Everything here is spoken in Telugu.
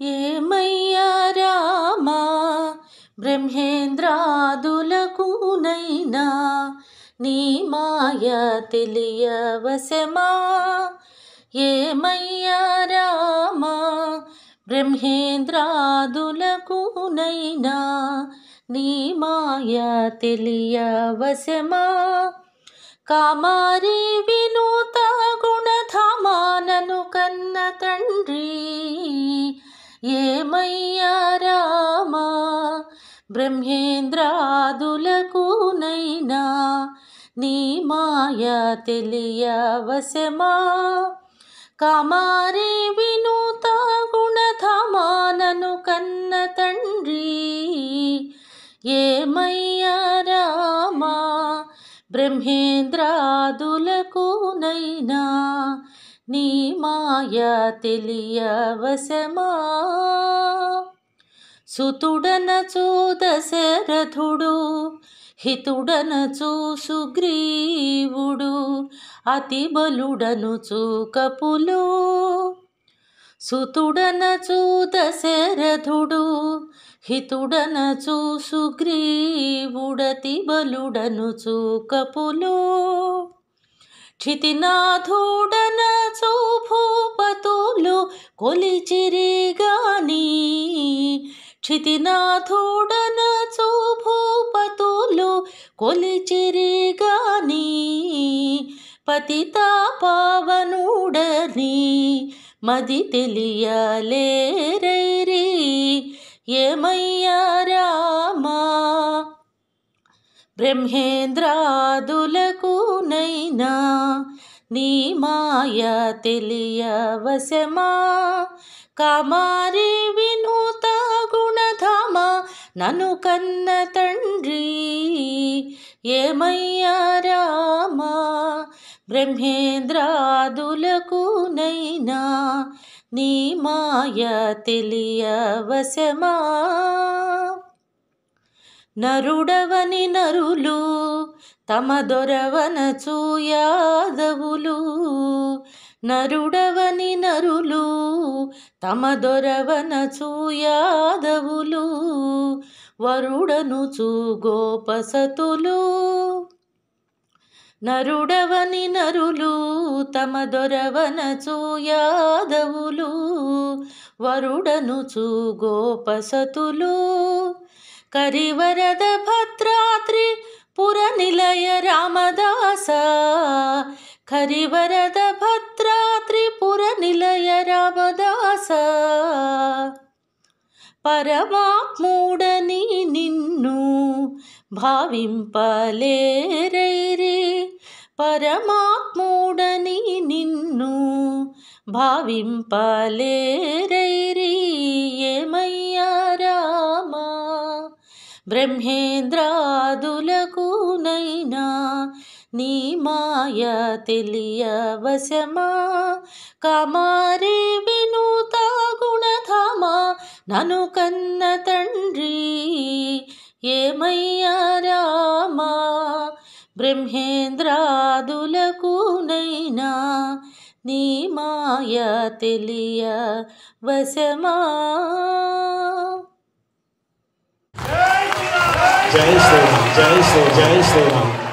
ఏమయ్యా రామా బ్రహ్మేంద్రాదులకునైనా నీ మాయ తెలియవశమా ఏమయ్యా రామా బ్రహ్మేంద్రాదులకునైనా నీ మాయ తెలియవశమా కామారి వినూత గుణధామానను కన్న తండ్రి ఏమయ్యా రామా బ్రహ్మేంద్రాదులకునైనా నీ మాయ తెలియవశమా కామారి వినూత గుణధామానను కన్న తండ్రి ఏమయ్యా రామా బ్రహ్మేంద్రాదులకునైనా నీ మాయ తెలియవశమా సుతుడనచు దశరథుడు హితుడనచు సుగ్రీవుడు అతి బలుడనుచు కపులు సుతుడనచు దశరథుడు హితుడనచు సుగ్రీవుడతి బలుడనుచు కపులు క్షితినాథుడనచు భూపతులు కొలిచిరిగాని క్షితినాథుడనచు భూపతులు కొలిచిరిగాని పతితా పావనుడని మది తెలియలేరైరి ఏమయ్యా రామా బ్రహ్మేంద్రాదులకునైనా నీ మాయ తెలియవశమా కామారి వినూత గుణధామ నను కన్న తండ్రి ఏమయ్యా రామా బ్రహ్మేంద్రాదులకునైనా నీ మాయ తెలియవశమా నరుడవని నరులు తమ దొరవనచు యాదవులు నరుడవని నరులు తమ దొరవనచు యాదవులు వరుడనుచు గోపసతులు నరుడవని నరులు తమ దొరవనచు యాదవులు వరుడనుచు గోపసతులు కరివరద భద్రాద్రి పురనిలయ రామదాస కరివరద భద్రాద్రి పురనిలయ రామదాస పరమాత్ముడని నిన్ను భావింపలేరైరి పరమాత్ముడని నిన్ను భావింపలేరైరి ఏమయ్యా రామా బ్రహ్మేంద్రాదులకునైనా నీ మాయ తెలియవశమా కామారి వినూత గుణధామ నను కన్న తండ్రి ఏమయ్యా రామా బ్రహ్మేంద్రాదులకునైనా నీ మాయ తెలియవశమా జై శ్రీరామ్ జై శ్రీ జై శ్రీరామ్